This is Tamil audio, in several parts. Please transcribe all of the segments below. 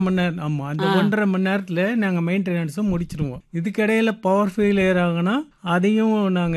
மணி நேரம் ஆமா அந்த ஒன்றரை மணி நேரத்துல நாங்க மெயின்டெனன்ஸும் முடிச்சிருவோம் இதுக்கிடையில பவர் ஃபெயிலியர் ஆகுனா அதையும் நாங்க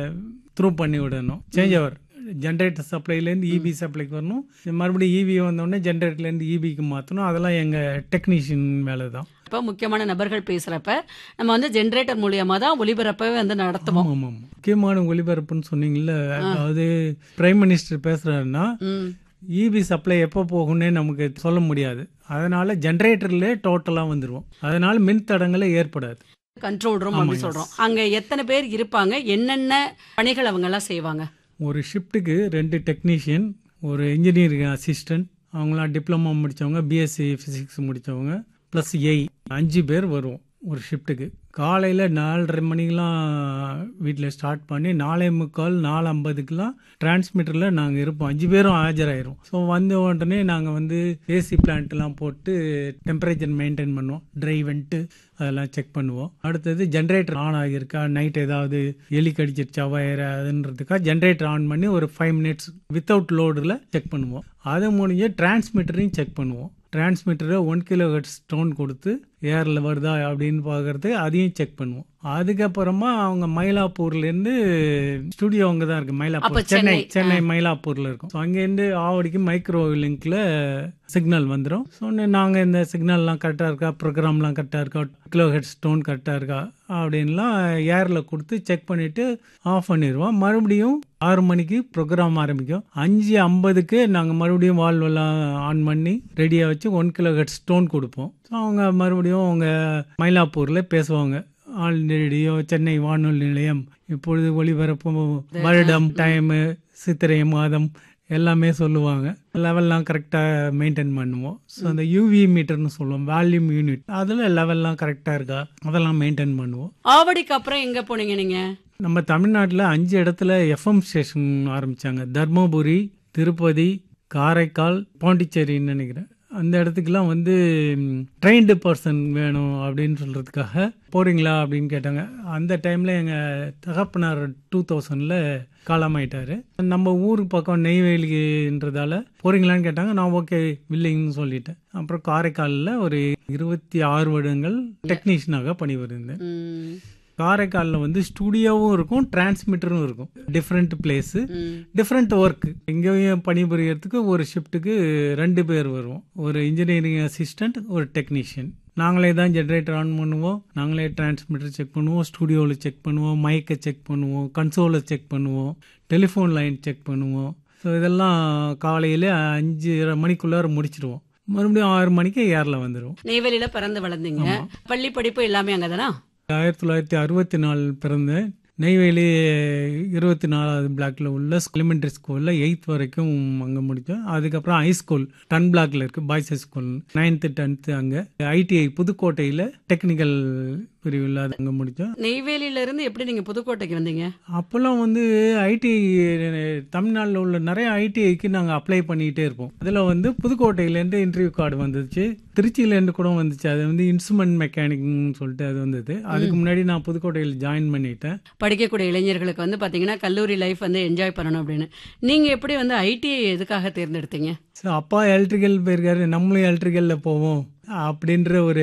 த்ரூ பண்ணி விடணும் சேஞ்ச் ஓவர் ஜென்ரேட்டர் சப்ளைலேருந்து இபி சப்ளைக்கு வரணும் மறுபடியும் இபி வந்தோடனே ஜென்ரேட்டர்லேருந்து இபிக்கு மாற்றணும் அதெல்லாம் எங்கள் டெக்னீஷியன் வேலை தான் இப்போ முக்கியமான நபர்கள் பேசுறப்ப நம்ம வந்து ஜென்ரேட்டர் மூலியமா தான் ஒளிபரப்பவே வந்து நடத்துவோம் ஆமாம் ஆமாம் முக்கியமான ஒளிபரப்புன்னு சொன்னீங்கல்ல அதாவது பிரைம் மினிஸ்டர் பேசுகிறாருன்னா ம். இபி சப்ளை எப்போ போகும்னே நமக்கு சொல்ல முடியாது அதனால ஜென்ரேட்டர்லேயே டோட்டலாக வந்துடுவோம் அதனால மின் தடங்களே ஏற்படாது கண்ட்ரோல் ரூம் அப்படி சொல்றோம் அங்க எத்தனை பேர் இருப்பாங்க என்னென்ன பணிகள் அவங்க எல்லாம் செய்வாங்க ஒரு ஷிஃப்ட்டுக்கு ரெண்டு டெக்னீஷியன் ஒரு இன்ஜினியரிங் அசிஸ்டன்ட் அவங்களாம் டிப்ளமோ முடித்தவங்க பிஎஸ்சி ஃபிசிக்ஸ் முடித்தவங்க ப்ளஸ் ஏஐ அஞ்சு பேர் வருவோம் ஒரு ஷிஃப்ட்டுக்கு காலையில் நாலரை மணிக்கெலாம் வீட்டில் ஸ்டார்ட் பண்ணி நாலே முக்கால் நாலு ஐம்பதுக்கெலாம் டிரான்ஸ்மிட்டரில் நாங்கள் இருப்போம் அஞ்சு பேரும் ஆஜராயிரும் ஸோ வந்த உடனே நாங்கள் வந்து ஏசி பிளான்ட்லாம் போட்டு டெம்பரேச்சர் மெயின்டைன் பண்ணுவோம் ட்ரை வெண்ட்டு அதெல்லாம் செக் பண்ணுவோம் அடுத்தது ஜென்ரேட்டர் ஆன் ஆகியிருக்கா நைட் ஏதாவது எலி கடிச்சிருச்சா வயர் அதுன்றதுக்காக ஜென்ரேட்டர் ஆன் பண்ணி ஒரு ஃபைவ் மினிட்ஸ் வித்தவுட் லோடில் செக் பண்ணுவோம் அது முடிஞ்சு டிரான்ஸ்மிட்டரையும் செக் பண்ணுவோம் டிரான்ஸ்மிட்டரை ஒன் கிலோ ஹெட் ஸ்டோன் கொடுத்து ஏரில் வருதா அப்படின்னு பார்க்கறது அதையும் செக் பண்ணுவோம் அதுக்கப்புறமா அவங்க மயிலாப்பூர்லேருந்து ஸ்டுடியோ அங்கே தான் இருக்குது அப்ப மயிலாப்பூர் சென்னை, சென்னை சென்னை மயிலாப்பூரில் இருக்கும் ஸோ அங்கேருந்து ஆவடிக்கு மைக்ரோ லிங்க்ல சிக்னல் வந்துடும் ஸோ நாங்கள் இந்த சிக்னல்லாம் கரெக்டாக இருக்கா ப்ரோக்ராம்லாம் கரெக்டாக இருக்கா கிலோ ஹெட் ஸ்டோன் கரெக்டாக இருக்கா அப்படின்லாம் ஏரில் கொடுத்து செக் பண்ணிவிட்டு ஆஃப் பண்ணிடுவோம் மறுபடியும் ஆறு மணிக்கு ப்ரோக்ராம் ஆரம்பிக்கும் அஞ்சு ஐம்பதுக்கு நாங்கள் மறுபடியும் வால்வெல்லாம் ஆன் பண்ணி ரெடியாக வச்சு ஒன் கிலோ ஹெட் ஸ்டோன் கொடுப்போம் ஸோ அவங்க மறுபடியும் அவங்க மயிலாப்பூரில் பேசுவாங்க ஆல் ரேடியோ சென்னை வானொலி நிலையம் இப்பொழுது ஒளிபரப்பும் வருடம் டைமு சித்திரை மாதம் எல்லாமே சொல்லுவாங்க லெவல்லாம் கரெக்டாக மெயின்டைன் பண்ணுவோம் ஸோ அந்த யூவி மீட்டர்னு சொல்லுவோம் வால்யூம் யூனிட் அதில் லெவல்லாம் கரெக்டாக இருக்கா அதெல்லாம் மெயின்டைன் பண்ணுவோம் ஆவடிக்கு அப்புறம் எங்க போனீங்க நீங்க நம்ம தமிழ்நாட்டில் அஞ்சு இடத்துல எஃப்எம் ஸ்டேஷன் ஆரம்பிச்சாங்க தர்மபுரி திருப்பதி காரைக்கால் பாண்டிச்சேரின்னு நினைக்கிறேன் அந்த இடத்துக்குலாம் வந்து ட்ரெயின்டு பர்சன் வேணும் அப்படின்னு சொல்கிறதுக்காக போகிறீங்களா அப்படின்னு கேட்டாங்க அந்த டைமில் எங்கள் தகப்பனார் டூ தௌசண்டில் காலமாயிட்டாரு நம்ம ஊர் பக்கம் நெய்வேலின்றதால போகிறீங்களான்னு கேட்டாங்க நான் ஓகே இல்லைன்னு சொல்லிட்டேன் அப்புறம் காரைக்காலில் ஒரு இருபத்தி ஆறு வருடங்கள் டெக்னீஷியனாக பணிபுரிந்தேன் ம். காரைக்காலில் வந்து ஸ்டுடியோவும் இருக்கும் டிரான்ஸ்மிட்டரும் இருக்கும் டிஃப்ரெண்ட் பிளேஸு ம். டிஃப்ரெண்ட் ஒர்க் இங்கேயும் பணிபுரியறதுக்கு ஒரு ஷிஃப்ட்டுக்கு ரெண்டு பேர் வருவோம் ஒரு இன்ஜினியரிங் அசிஸ்டன்ட் ஒரு டெக்னீஷியன் நாங்களே தான் ஜென்ரேட்டர் ஆன் பண்ணுவோம் நாங்களே டிரான்ஸ்மிட்டர் செக் பண்ணுவோம் ஸ்டுடியோவில் செக் பண்ணுவோம் மைக்கை செக் பண்ணுவோம் கன்சோலை செக் பண்ணுவோம் டெலிஃபோன் லைன் செக் பண்ணுவோம் ஸோ இதெல்லாம் காலையில் அஞ்சு மணிக்குள்ளார முடிச்சிடுவோம் மறுபடியும் ஆறு மணிக்கு ஏரில் வந்துடுவோம் நெய்வேலியில பிறந்து வளர்ந்தீங்க பள்ளி படிப்பு எல்லாமே அங்கதானா ஆயிரத்தி தொள்ளாயிரத்தி அறுபத்தி நாலு பிறந்தேன் நெய்வேலி இருபத்தி நாலாவது பிளாக்ல உள்ள எலிமெண்டரி ஸ்கூல்ல எயித் வரைக்கும் அங்கே முடித்தோம் அதுக்கப்புறம் ஹை ஸ்கூல் டன் பிளாக்ல இருக்கு பாய்ஸ் ஸ்கூல் நைன்த்து டென்த்து அங்கே ஐடிஐ புதுக்கோட்டையில் டெக்னிக்கல் பிரிவில் அது அங்கே முடித்தோம் நெய்வேலியில இருந்து எப்படி நீங்க புதுக்கோட்டைக்கு வந்தீங்க அப்போல்லாம் வந்து ஐடி தமிழ்நாட்டில் உள்ள நிறைய ஐடிஐக்கு நாங்கள் அப்ளை பண்ணிக்கிட்டே இருப்போம் அதில் வந்து புதுக்கோட்டையிலேருந்து இன்டர்வியூ கார்டு வந்துச்சு திருச்சியிலேருந்து கூட வந்துச்சு அது வந்து இன்ஸ்ட்ருமெண்ட் மெக்கானிக்னு சொல்லிட்டு அது வந்தது அதுக்கு முன்னாடி நான் புதுக்கோட்டையில் ஜாயின் பண்ணிட்டேன் படிக்கக்கூடிய இளைஞர்களுக்கு வந்து பாத்தீங்கன்னா கல்லூரி லைஃப் வந்து என்ஜாய் பண்ணணும் அப்படின்னு நீங்க எப்படி வந்து ஐடிஐ எதுக்காக தேர்ந்தெடுத்தீங்க ஸோ அப்பா எலக்ட்ரிக்கல் போயிருக்காரு நம்மளும் எலக்ட்ரிக்கலில் போவோம் அப்படின்ற ஒரு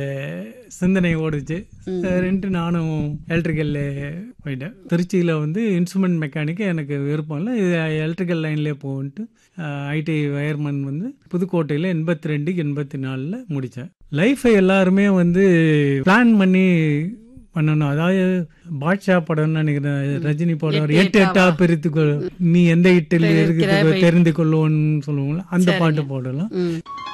சிந்தனை ஓடுச்சு சரின்ட்டு நானும் எலக்ட்ரிக்கல்ல போயிட்டேன் திருச்சியில் வந்து இன்ஸ்ட்ருமெண்ட் மெக்கானிக் எனக்கு விருப்பம் இல்லை இது எலக்ட்ரிக்கல் லைன்லேயே போகன்ட்டு ஐடி வயர்மன் வந்து புதுக்கோட்டையில் எண்பத்தி ரெண்டுக்கு எண்பத்தி நாலில் முடித்தேன் லைஃப்பை எல்லாருமே வந்து பிளான் பண்ணி பண்ணணும் அதாவது பாட்ஷா படம்னு நினைக்கிறேன் ரஜினி படம் ஒரு எட்டு எட்டா பிரித்து கொள் நீ எந்த இட்டில் இருக்கிறது தெரிந்து கொள்வோன்னு சொல்லுவோம்ல அந்த பாட்டு போடலாம் ம்.